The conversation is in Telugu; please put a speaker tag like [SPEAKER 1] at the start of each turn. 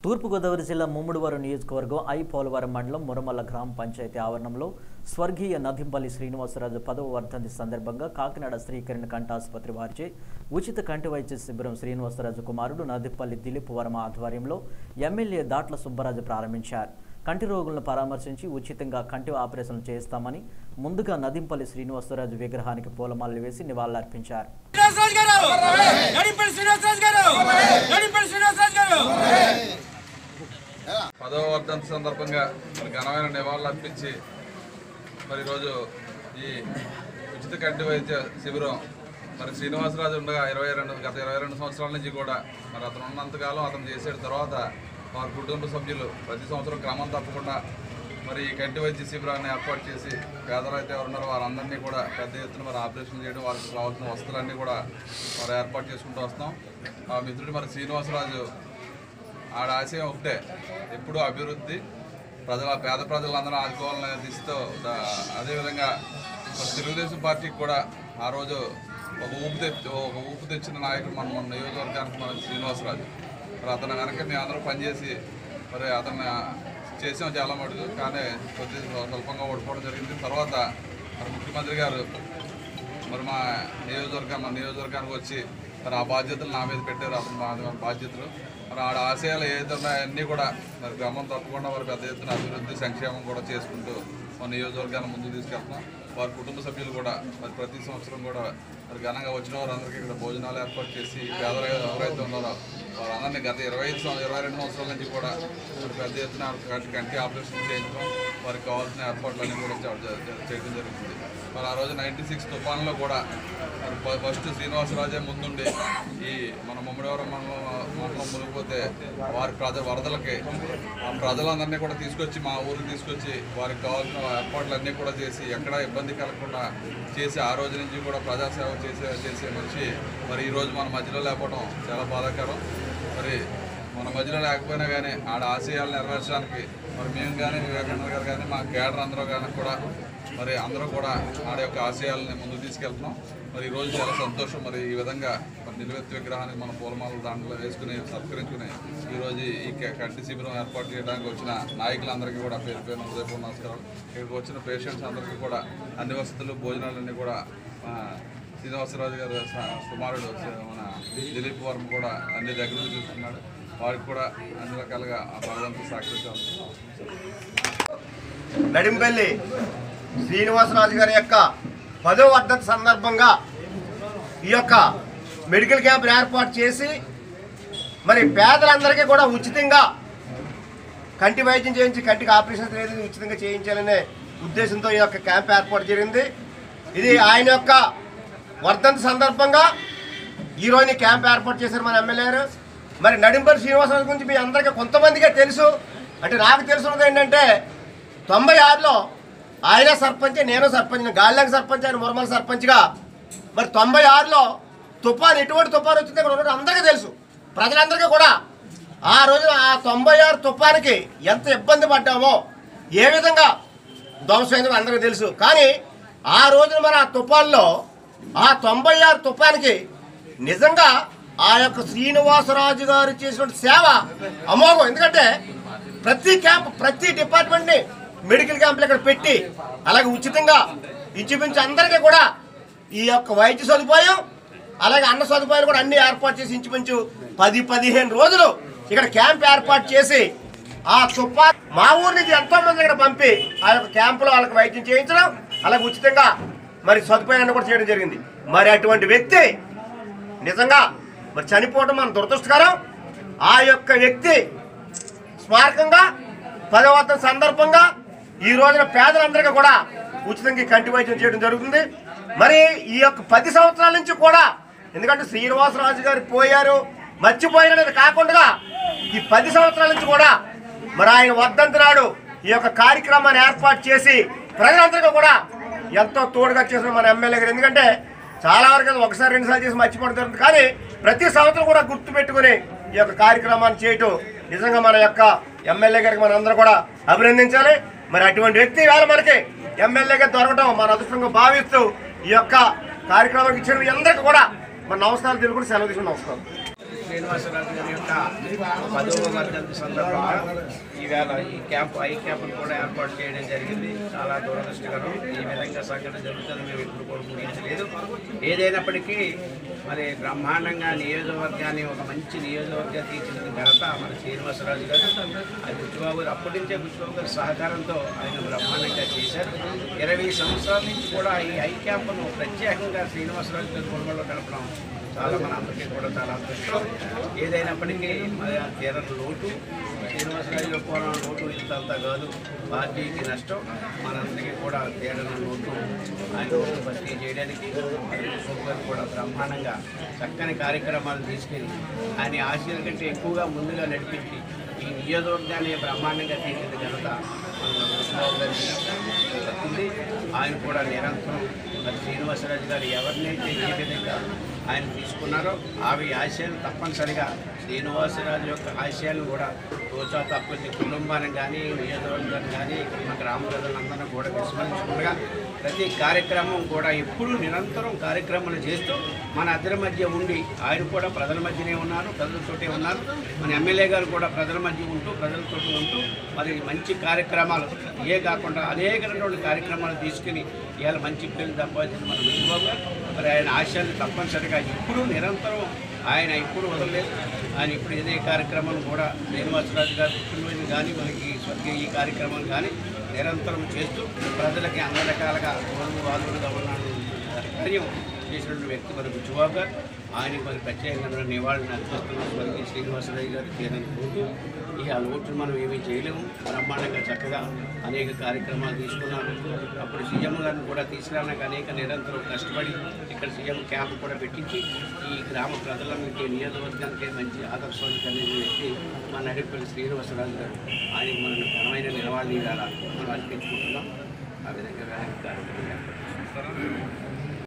[SPEAKER 1] తూర్పుగోదావరి జిల్లా ముమ్మిడివరం నియోజకవర్గం ఐ పోలవరం మండలం మురమల్ల గ్రామ పంచాయతీ ఆవరణంలో స్వర్గీయ నదింపల్లి శ్రీనివాసరాజు పదవ వర్ధంతి సందర్భంగా కాకినాడ శ్రీకరణ కంఠాసుపత్రి వారిచే ఉచిత కంటి వైద్య శిబిరం శ్రీనివాసరాజు కుమారుడు నదింపల్లి దిలీప్ వర్మ ఆధ్వర్యంలో ఎమ్మెల్యే దాట్ల సుబ్బరాజు ప్రారంభించారు కంటి రోగులను పరామర్శించి ఉచితంగా కంటి ఆపరేషన్లు చేస్తామని ముందుగా నదింపల్లి శ్రీనివాసరాజు విగ్రహానికి పూలమాలలు వేసి నివాళులర్పించారు
[SPEAKER 2] శ్రీనివాసరాజు గారు నడిపల్లి శ్రీనివాసరాజు గారు నడిపల్లి శ్రీనివాసరాజు గారు
[SPEAKER 3] పదవ వర్ధంతి సందర్భంగా మరి ఘనమైన నివాళులు అర్పించి మరి ఈరోజు ఈ ఉచిత కంటి వైద్య శిబిరం మరి శ్రీనివాసరాజు ఉండగా ఇరవై రెండు గత ఇరవై రెండు సంవత్సరాల నుంచి కూడా మరి అతను ఉన్నంతకాలం అతను చేసిన తర్వాత వారి కుటుంబ సభ్యులు ప్రతి సంవత్సరం క్రమం తప్పకుండా మరి ఈ కంటి వైద్య శిబిరాన్ని ఏర్పాటు చేసి పేదలు అయితే ఎవరున్నారో వారందరినీ కూడా పెద్ద ఎత్తున మరి ఆపరేషన్ చేయడం వారికి కావాల్సిన వస్తువులన్నీ కూడా మరి ఏర్పాటు చేసుకుంటూ వస్తాం ఆ మిత్రుడు మరి శ్రీనివాసరాజు ఆడ ఆశయం ఒకటే ఎప్పుడూ అభివృద్ధి ప్రజల పేద ప్రజలందరూ ఆదుకోవాలనే దిశతో దా- అదేవిధంగా మరి తెలుగుదేశం పార్టీకి కూడా ఆ రోజు ఒక ఊపు తెచ్చి ఒక ఊపు తెచ్చిన నాయకుడు మన మన నియోజకవర్గానికి మన శ్రీనివాసరాజు మరి అతను వెనక మేము అందరూ పనిచేసి మరి అతను చేసాం చాలా మటుకు కానీ కొద్దిగా స్వల్పంగా ఓడిపోవడం జరిగింది తర్వాత మరి ముఖ్యమంత్రి గారు మరి మా నియోజకవర్గం మా నియోజకవర్గానికి వచ్చి మరి ఆ బాధ్యతలు నా మీద పెట్టారు అతను మా మా బాధ్యతలు మరి ఆడ ఆశయాలు ఏదైతే ఉన్నాయో అన్నీ కూడా మరి క్రమం తప్పకుండా వారి పెద్ద ఎత్తున అభివృద్ధి సంక్షేమం కూడా చేసుకుంటూ మా నియోజకవర్గాన్ని ముందుకు తీసుకెళ్తున్నాం వారి కుటుంబ సభ్యులు కూడా మరి ప్రతి సంవత్సరం కూడా మరి ఘనంగా వచ్చిన వారందరికీ ఇక్కడ భోజనాలు ఏర్పాటు చేసి పేదలు ఎవరైతే ఉన్నారో వారందరినీ గత ఇరవై ఐదు సంవత్సరం ఇరవై రెండు సంవత్సరాల నుంచి కూడా మరి పెద్ద ఎత్తున కంటి కంటి ఆపరేషన్ చేయించడం వారికి కావాల్సిన ఏర్పాట్లన్నీ కూడా చే- చే- చేయడం జరుగుతుంది మరి ఆ రోజు నైంటీ సిక్స్ తుఫాన్లో కూడా మరి ఫ- ఫస్ట్ శ్రీనివాసరాజే ముందుండి ఈ మన ముమ్మడివరం మండలం మండలం మునిగిపోతే వారి ప్రజ వరదలకి ఆ ప్రజలందరినీ కూడా తీసుకొచ్చి మా ఊరికి తీసుకొచ్చి వారికి కావాల్సిన ఏర్పాట్లన్నీ కూడా చేసి ఎక్కడా ఇబ్బంది కలగకుండా చేసి ఆ రోజు నుంచి కూడా ప్రజాసేవ చేసే చేసే మనిషి మరి ఈ రోజు మన మధ్యలో లేకపోవడం చాలా బాధాకరం మరి మన మధ్యలో లేకపోయినా కానీ ఆడ ఆశయాలు నెరవేర్చడానికి మరి మేము కానీ వివేకానంద గారు కానీ మా కేడర్ అందరూ కానీ కూడా మరి అందరూ కూడా ఆడ యొక్క ఆశయాలని ముందుకు తీసుకెళ్తున్నాం మరి ఈ రోజు చాలా సంతోషం మరి ఈ విధంగా మరి నిలువెత్తు విగ్రహాన్ని మన పూలమాలలు దాంట్లో వేసుకుని సత్కరించుకుని ఈ రోజు ఈ క- కంటి శిబిరం ఏర్పాటు చేయడానికి వచ్చిన నాయకులందరికీ కూడా పేరు పేరు హృదయపూర్వ నమస్కారం ఇక్కడికి వచ్చిన పేషెంట్స్ అందరికీ కూడా అన్ని వసతులు భోజనాలన్నీ కూడా ఆ, శ్రీనివాసరాజు గారు స- కుమారుడు స- మన దిలీప్ వర్మ కూడా అన్ని దగ్గర నుంచి చూస్తున్నాడు వారికి కూడా అన్ని రకాలుగా ఆ భగవంతుడు సహకరించాలి
[SPEAKER 4] నడింపల్లి శ్రీనివాసరాజు గారి యొక్క పదో వర్ధంతి సందర్భంగా ఈ యొక్క మెడికల్ క్యాంప్ ఏర్పాటు చేసి మరి పేదలందరికీ కూడా ఉచితంగా కంటి వైద్యం చేయించి కంటికి ఆపరేషన్ లేదు ఉచితంగా చేయించాలనే ఉద్దేశంతో ఈ యొక్క క్యాంప్ ఏర్పాటు జరిగింది ఇది ఆయన యొక్క వర్ధంతి సందర్భంగా ఈరోజు ఈ క్యాంప్ ఏర్పాటు చేశారు మన ఎమ్మెల్యే గారు మరి నడింపల్లి శ్రీనివాసరాజు గురించి మీ అందరికీ కొంతమందికే తెలుసు అంటే నాకు తెలుసున్నది ఏంటంటే తొంభై ఆరులో ఆయన సర్పంచ్ నేను సర్పంచ్ గాలిలంక సర్పంచ్ ఆయన మురమల సర్పంచ్గా మరి తొంభై ఆరులో తుఫాన్ ఎటువంటి తుఫాన్ వచ్చిందో ఇక్కడ ఉన్నట్టు అందరికీ తెలుసు ప్రజలందరికీ కూడా ఆ రోజు ఆ తొంభై ఆరు తుఫానికి ఎంత ఇబ్బంది పడ్డామో ఏ విధంగా ధ్వంసమైందో అందరికీ తెలుసు కానీ ఆ రోజున మరి ఆ తుఫాన్లో ఆ తొంభై ఆరు తుఫానికి నిజంగా ఆ యొక్క శ్రీనివాసరాజు గారు చేసినటువంటి సేవ అమోఘం ఎందుకంటే ప్రతి క్యాంప్ ప్రతి డిపార్ట్మెంట్ని మెడికల్ క్యాంపులు ఇక్కడ పెట్టి అలాగే ఉచితంగా ఇంచుమించు అందరికీ కూడా ఈ యొక్క వైద్య సదుపాయం అలాగే అన్న సదుపాయాలు కూడా అన్ని ఏర్పాటు చేసి ఇంచుమించు పది పదిహేను రోజులు ఇక్కడ క్యాంప్ ఏర్పాటు చేసి ఆ తుఫా మా ఊరి నుంచి ఎంతో మంది ఇక్కడ పంపి ఆ యొక్క క్యాంపులో వాళ్ళకి వైద్యం చేయించడం అలాగే ఉచితంగా మరి సదుపాయాన్ని కూడా చేయడం జరిగింది మరి అటువంటి వ్యక్తి నిజంగా మరి చనిపోవడం మన దురదృష్టకరం ఆ యొక్క వ్యక్తి స్మారకంగా పదవత సందర్భంగా ఈ రోజున పేదలందరికీ కూడా ఉచితంగా ఈ కంటి వైద్యం చేయడం జరుగుతుంది మరి ఈ యొక్క పది సంవత్సరాల నుంచి కూడా ఎందుకంటే శ్రీనివాసరాజు గారు పోయారు మర్చిపోయారనేది కాకుండా ఈ పది సంవత్సరాల నుంచి కూడా మరి ఆయన వర్ధంతి నాడు ఈ యొక్క కార్యక్రమాన్ని ఏర్పాటు చేసి ప్రజలందరికీ కూడా ఎంతో తోడుగా చేసిన మన ఎమ్మెల్యే గారు ఎందుకంటే చాలా వరకు అది ఒకసారి రెండుసార్లు చేసి మర్చిపోవడం జరుగుతుంది కానీ ప్రతి సంవత్సరం కూడా గుర్తు పెట్టుకుని ఈ యొక్క కార్యక్రమాన్ని చేయటం నిజంగా మన యొక్క ఎమ్మెల్యే గారికి మన అందరూ కూడా అభినందించాలి మరి అటువంటి వ్యక్తి వేళ మనకి ఎమ్మెల్యేగా దొరకడం మన అదృష్టంగా భావిస్తూ ఈ యొక్క కార్యక్రమానికి ఇచ్చిన మీ అందరికీ కూడా మన నమస్కారాలు తెలుగుని సెలవు తీసుకుని నమస్కారం
[SPEAKER 5] శ్రీనివాసరాజు గారి యొక్క పదవ వర్ధంతి సందర్భంగా ఈవేళ ఈ క్యాంపు ఐ క్యాంపును కూడా ఏర్పాటు చేయడం జరిగింది చాలా దురదృష్టకరం ఈ విధంగా సంఘటన జరుగుతుంది మేము ఎప్పుడు కూడా ఊహించలేదు ఏదైనప్పటికీ మరి బ్రహ్మాండంగా నియోజకవర్గాన్ని ఒక మంచి నియోజకవర్గం తీర్చిన ఘనత మన శ్రీనివాసరాజు గారు అది బుచ్చిబాబు గారు అప్పటి నుంచే బుచ్చిబాబు గారి సహకారంతో ఆయన బ్రహ్మాండంగా చేశారు ఇరవై సంవత్సరాల నుంచి కూడా ఈ ఐ క్యాంపును ప్రత్యేకంగా శ్రీనివాసరాజు గారి కుటుంబంలో గడపడం చాలా మన అందరికీ కూడా చాలా అదృష్టం ఏదైనప్పటికీ మరి ఆ తీరని లోటు శ్రీనివాసరాజు పోరాడు లోటు ఇంత అంత కాదు పార్టీకి నష్టం మనందరికీ కూడా తీరని లోటు ఆయన భర్తీ చేయడానికి మరి విశ్వక్ గారు కూడా బ్రహ్మాండంగా చక్కని కార్యక్రమాలు తీసుకెళ్ళి ఆయన ఆశయాల కంటే ఎక్కువగా ముందుగా నడిపించి ఈ నియోజకవర్గాన్ని బ్రహ్మాండంగా తీర్చిన ఘనత మన విశ్వబాబు గారికి దక్కింది ఆయన కూడా నిరంతరం మరి శ్రీనివాసరాజు గారు ఎవరినైతే ఏ విధంగా ఆయన తీసుకున్నారో అవి ఆశయాలు తప్పనిసరిగా శ్రీనివాసరాజు యొక్క ఆశయాలు కూడా రోజా తప్పని కుటుంబానికి కానీ నియోజకవర్గానికి కానీ మన గ్రామ ప్రజలందరినీ కూడా విస్మరించకుండా ప్రతి కార్యక్రమం కూడా ఎప్పుడూ నిరంతరం కార్యక్రమాలు చేస్తూ మన అద్దరి మధ్య ఉండి ఆయన కూడా ప్రజల మధ్యనే ఉన్నారు ప్రజలతోటే ఉన్నారు మన ఎమ్మెల్యే గారు కూడా ప్రజల మధ్య ఉంటూ ప్రజలతో ఉంటూ మరి మంచి కార్యక్రమాలు ఏ కాకుండా అనేకమైనటువంటి కార్యక్రమాలు తీసుకుని ఇవాళ మంచి పేరు సంపాదించిన మన విజయబాబు గారు మరి ఆయన ఆశయాన్ని తప్పనిసరిగా ఇప్పుడు నిరంతరం ఆయన ఇప్పుడు వదలలేదు ఆయన ఇప్పుడు ఇదే కార్యక్రమం కూడా శ్రీనివాసరాజు గారు పుట్టినరోజు కానీ మనకి స్వర్గీయ ఈ కార్యక్రమాలు కానీ నిరంతరం చేస్తూ ప్రజలకి అన్ని రకాలుగా వాళ్ళు వాళ్ళుగా ఉన్న కార్యం చేసినటువంటి వ్యక్తి మరి బుచ్చిబాబు గారు ఆయన మరి ప్రత్యేకంగా నివాళులను అర్పిస్తున్నాం స్వర్గీయ శ్రీనివాసరాజు గారు తీరని లోటు ఈ ఆ లోటును మనం ఏమీ చేయలేము బ్రహ్మాండంగా చక్కగా అనేక కార్యక్రమాలు తీసుకున్నాము అప్పుడు సీఎం గారిని కూడా తీసుకురావడానికి అనేక నిరంతరం కష్టపడి ఇక్కడ సీఎం క్యాంప్ కూడా పెట్టించి ఈ గ్రామ ప్రజలందరికీ నియోజకవర్గానికి మంచి ఆదర్శవాన్ని కలిగిన వ్యక్తి మన నడిపల్లి శ్రీనివాసరాజు గారు ఆయనకి మనం ఘనమైన నిలవాలని ఇవ్వాలా మనం అర్పించుకుంటున్నాం ఆ విధంగా